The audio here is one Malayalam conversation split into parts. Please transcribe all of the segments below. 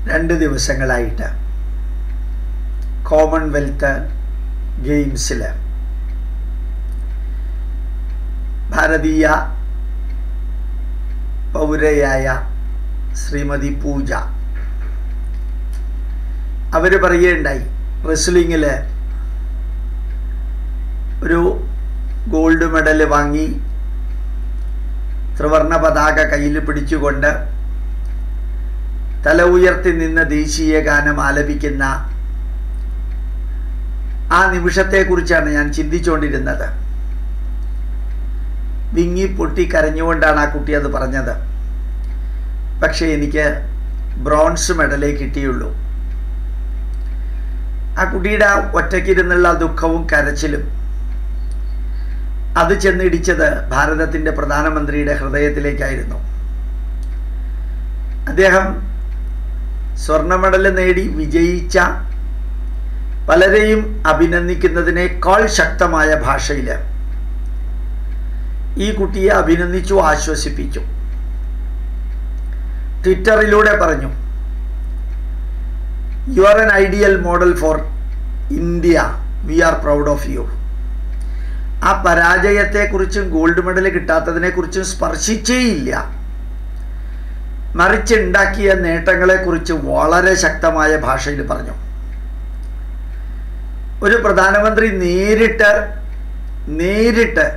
രണ്ട് ദിവസങ്ങളായിട്ട് കോമൺവെൽത്ത് ഗെയിംസിൽ ഭാരതീയ പൗരയായ ശ്രീമതി പൂജ അവർ പറയുകയുണ്ടായി റെസ്ലിങ്ങിൽ ഒരു ഗോൾഡ് മെഡൽ വാങ്ങി ത്രിവർണ പതാക കയ്യിൽ പിടിച്ചുകൊണ്ട് തല ഉയർത്തി നിന്ന് ദേശീയ ഗാനം ആലപിക്കുന്ന ആ നിമിഷത്തെക്കുറിച്ചാണ് ഞാൻ ചിന്തിച്ചുകൊണ്ടിരുന്നത് വിങ്ങി പൊട്ടി കരഞ്ഞുകൊണ്ടാണ് ആ കുട്ടി അത് പറഞ്ഞത് പക്ഷേ എനിക്ക് ബ്രോൺസ് മെഡലേ കിട്ടിയുള്ളൂ ആ കുട്ടിയുടെ ആ ഒറ്റയ്ക്കിരുന്നുള്ള ദുഃഖവും കരച്ചിലും അത് ചെന്നിടിച്ചത് ഭാരതത്തിൻ്റെ പ്രധാനമന്ത്രിയുടെ ഹൃദയത്തിലേക്കായിരുന്നു അദ്ദേഹം സ്വർണ്ണ മെഡൽ നേടി വിജയിച്ച പലരെയും അഭിനന്ദിക്കുന്നതിനേക്കാൾ ശക്തമായ ഭാഷയിൽ ഈ കുട്ടിയെ അഭിനന്ദിച്ചു ആശ്വസിപ്പിച്ചു ട്വിറ്ററിലൂടെ പറഞ്ഞു you are an ideal model for India we are proud of you ആ പരാജയത്തെക്കുറിച്ചും ഗോൾഡ് മെഡൽ കിട്ടാത്തതിനെക്കുറിച്ചും സ്പർശിച്ചേയില്ല മറിച്ച് ഉണ്ടാക്കിയ നേട്ടങ്ങളെക്കുറിച്ച് വളരെ ശക്തമായ ഭാഷയിൽ പറഞ്ഞു ഒരു പ്രധാനമന്ത്രി നേരിട്ട് നേരിട്ട്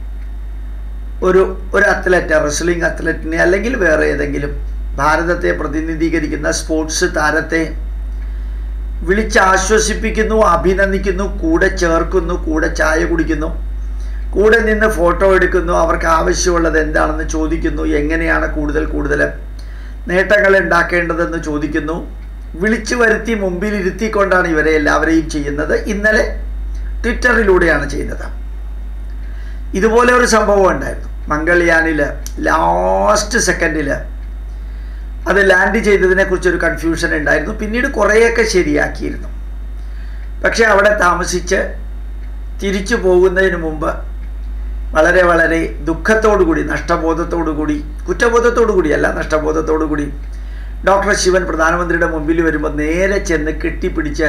ഒരു ഒരു അത്ലറ്റ് റെസ്ലിംഗ് അത്ലറ്റിനെ അല്ലെങ്കിൽ വേറെ ഏതെങ്കിലും ഭാരതത്തെ പ്രതിനിധീകരിക്കുന്ന സ്പോർട്സ് താരത്തെ വിളിച്ച് ആശ്വസിപ്പിക്കുന്നു അഭിനന്ദിക്കുന്നു കൂടെ ചേർക്കുന്നു കൂടെ ചായ കുടിക്കുന്നു കൂടെ നിന്ന് ഫോട്ടോ എടുക്കുന്നു അവർക്ക് ആവശ്യമുള്ളത് എന്താണെന്ന് ചോദിക്കുന്നു എങ്ങനെയാണ് കൂടുതൽ കൂടുതൽ നേട്ടങ്ങൾ ഉണ്ടാക്കേണ്ടതെന്ന് ചോദിക്കുന്നു വിളിച്ചു വരുത്തി മുമ്പിൽ ഇരുത്തിക്കൊണ്ടാണ് ഇവരെ എല്ലാവരെയും ചെയ്യുന്നത് ഇന്നലെ ട്വിറ്ററിലൂടെയാണ് ചെയ്യുന്നത് ഇതുപോലെ ഒരു സംഭവം ഉണ്ടായിരുന്നു മംഗൾയാനിൽ ലാസ്റ്റ് സെക്കൻഡിൽ അത് ലാൻഡ് ചെയ്തതിനെക്കുറിച്ച് ഒരു കൺഫ്യൂഷൻ ഉണ്ടായിരുന്നു പിന്നീട് കുറേയൊക്കെ ശരിയാക്കിയിരുന്നു പക്ഷേ അവിടെ താമസിച്ച് തിരിച്ചു പോകുന്നതിന് മുമ്പ് വളരെ വളരെ ദുഃഖത്തോടു കൂടി നഷ്ടബോധത്തോടു കൂടി കുറ്റബോധത്തോടു കൂടിയല്ല നഷ്ടബോധത്തോടു കൂടി ഡോക്ടർ ശിവൻ പ്രധാനമന്ത്രിയുടെ മുമ്പിൽ വരുമ്പോൾ നേരെ ചെന്ന് കെട്ടിപ്പിടിച്ച്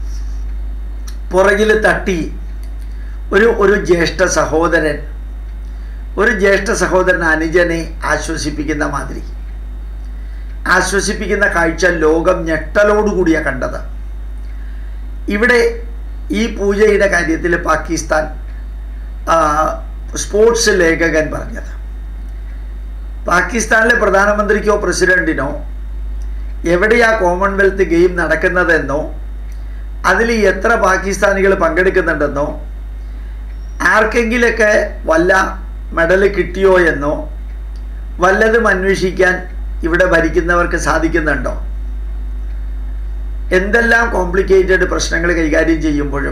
പുറകിൽ തട്ടി ഒരു ഒരു ജ്യേഷ്ഠ സഹോദരൻ ഒരു ജ്യേഷ്ഠ സഹോദരൻ അനുജനെ ആശ്വസിപ്പിക്കുന്ന മാതിരി ആശ്വസിപ്പിക്കുന്ന കാഴ്ച ലോകം ഞെട്ടലോടുകൂടിയാണ് കണ്ടത് ഇവിടെ ഈ പൂജയുടെ കാര്യത്തിൽ പാകിസ്ഥാൻ സ്പോർട്സ് ലേഖകൻ പറഞ്ഞത് പാകിസ്ഥാനിലെ പ്രധാനമന്ത്രിക്കോ പ്രസിഡന്റിനോ എവിടെയാ കോമൺവെൽത്ത് ഗെയിം നടക്കുന്നതെന്നോ അതിൽ എത്ര പാകിസ്ഥാനികൾ പങ്കെടുക്കുന്നുണ്ടെന്നോ ആർക്കെങ്കിലൊക്കെ വല്ല മെഡൽ കിട്ടിയോ എന്നോ വല്ലതും അന്വേഷിക്കാൻ ഇവിടെ ഭരിക്കുന്നവർക്ക് സാധിക്കുന്നുണ്ടോ എന്തെല്ലാം കോംപ്ലിക്കേറ്റഡ് പ്രശ്നങ്ങൾ കൈകാര്യം ചെയ്യുമ്പോഴും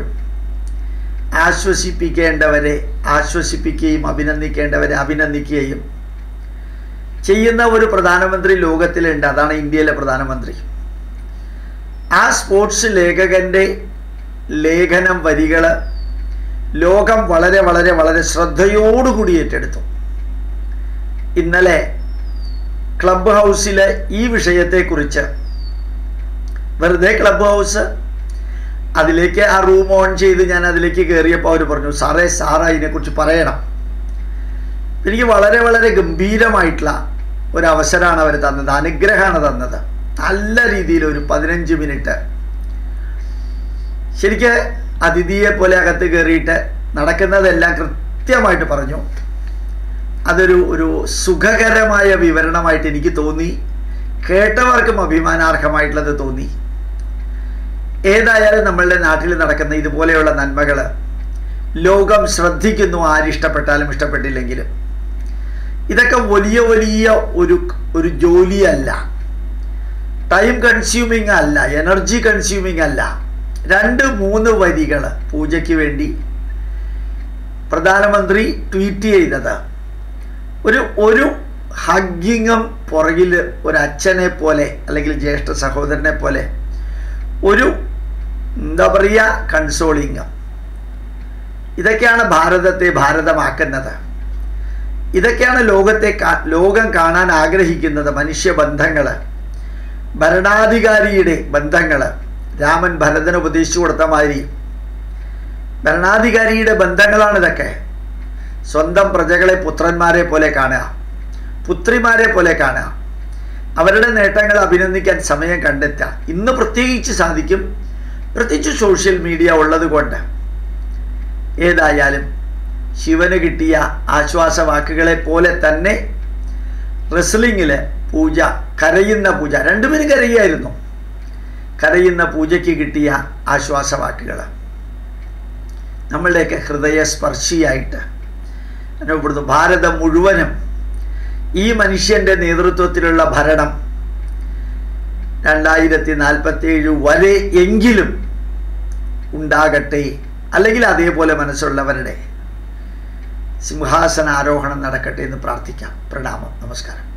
ആശ്വസിപ്പിക്കേണ്ടവരെ ആശ്വസിപ്പിക്കുകയും അഭിനന്ദിക്കേണ്ടവരെ അഭിനന്ദിക്കുകയും ചെയ്യുന്ന ഒരു പ്രധാനമന്ത്രി ലോകത്തിലുണ്ട് അതാണ് ഇന്ത്യയിലെ പ്രധാനമന്ത്രി ആ സ്പോർട്സ് ലേഖകൻ്റെ ലേഖനം വരികൾ ലോകം വളരെ വളരെ വളരെ ശ്രദ്ധയോടുകൂടി ഏറ്റെടുത്തു ഇന്നലെ ക്ലബ് ഹൗസിലെ ഈ വിഷയത്തെക്കുറിച്ച് വെറുതെ ക്ലബ് ഹൗസ് അതിലേക്ക് ആ റൂം ഓൺ ചെയ്ത് ഞാൻ അതിലേക്ക് കയറിയപ്പോൾ അവർ പറഞ്ഞു സാറേ സാർ അതിനെക്കുറിച്ച് പറയണം എനിക്ക് വളരെ വളരെ ഗംഭീരമായിട്ടുള്ള ഒരു അവസരമാണ് അവർ തന്നത് അനുഗ്രഹമാണ് തന്നത് നല്ല രീതിയിൽ ഒരു പതിനഞ്ച് മിനിറ്റ് ശരിക്ക് അതിഥിയെ പോലെ അകത്ത് കയറിയിട്ട് നടക്കുന്നതെല്ലാം കൃത്യമായിട്ട് പറഞ്ഞു അതൊരു ഒരു സുഖകരമായ വിവരണമായിട്ട് എനിക്ക് തോന്നി കേട്ടവർക്കും അഭിമാനാർഹമായിട്ടുള്ളത് തോന്നി ഏതായാലും നമ്മളുടെ നാട്ടിൽ നടക്കുന്ന ഇതുപോലെയുള്ള നന്മകൾ ലോകം ശ്രദ്ധിക്കുന്നു ആരിഷ്ടപ്പെട്ടാലും ഇഷ്ടപ്പെട്ടില്ലെങ്കിലും ഇതൊക്കെ വലിയ വലിയ ഒരു ഒരു ജോലിയല്ല ടൈം കൺസ്യൂമിങ് അല്ല എനർജി കൺസ്യൂമിങ് അല്ല രണ്ട് മൂന്ന് വരികൾ പൂജയ്ക്ക് വേണ്ടി പ്രധാനമന്ത്രി ട്വീറ്റ് ചെയ്തത് ഒരു ഒരു ഹഗ്ഗിങ്ങും പുറകിൽ ഒരു അച്ഛനെ പോലെ അല്ലെങ്കിൽ ജ്യേഷ്ഠ സഹോദരനെ പോലെ ഒരു എന്താ പറയുക കൺസോളിങ്ങും ഇതൊക്കെയാണ് ഭാരതത്തെ ഭാരതമാക്കുന്നത് ഇതൊക്കെയാണ് ലോകത്തെ ലോകം കാണാൻ ആഗ്രഹിക്കുന്നത് മനുഷ്യബന്ധങ്ങൾ ഭരണാധികാരിയുടെ ബന്ധങ്ങൾ രാമൻ ഭരതന് ഉപദേശിച്ചു കൊടുത്ത മാതിരി ഭരണാധികാരിയുടെ ബന്ധങ്ങളാണ് ഇതൊക്കെ സ്വന്തം പ്രജകളെ പുത്രന്മാരെ പോലെ കാണുക പുത്രിമാരെ പോലെ കാണുക അവരുടെ നേട്ടങ്ങൾ അഭിനന്ദിക്കാൻ സമയം കണ്ടെത്തുക ഇന്ന് പ്രത്യേകിച്ച് സാധിക്കും പ്രത്യേകിച്ച് സോഷ്യൽ മീഡിയ ഉള്ളത് കൊണ്ട് ഏതായാലും ശിവന് കിട്ടിയ ആശ്വാസവാക്കുകളെ പോലെ തന്നെ റെസ്ലിങ്ങിൽ പൂജ കരയുന്ന പൂജ രണ്ടുപേരും കരയുമായിരുന്നു കരയുന്ന പൂജയ്ക്ക് കിട്ടിയ ആശ്വാസവാക്കുകൾ നമ്മളുടെയൊക്കെ ഹൃദയസ്പർശിയായിട്ട് അനുഭവപ്പെടുന്നു ഭാരതം മുഴുവനും ഈ മനുഷ്യൻ്റെ നേതൃത്വത്തിലുള്ള ഭരണം രണ്ടായിരത്തി നാൽപ്പത്തേഴ് വരെ എങ്കിലും ഉണ്ടാകട്ടെ അല്ലെങ്കിൽ അതേപോലെ മനസ്സുള്ളവരുടെ സിംഹാസനാരോഹണം നടക്കട്ടെ എന്ന് പ്രാർത്ഥിക്കാം പ്രണാമം നമസ്കാരം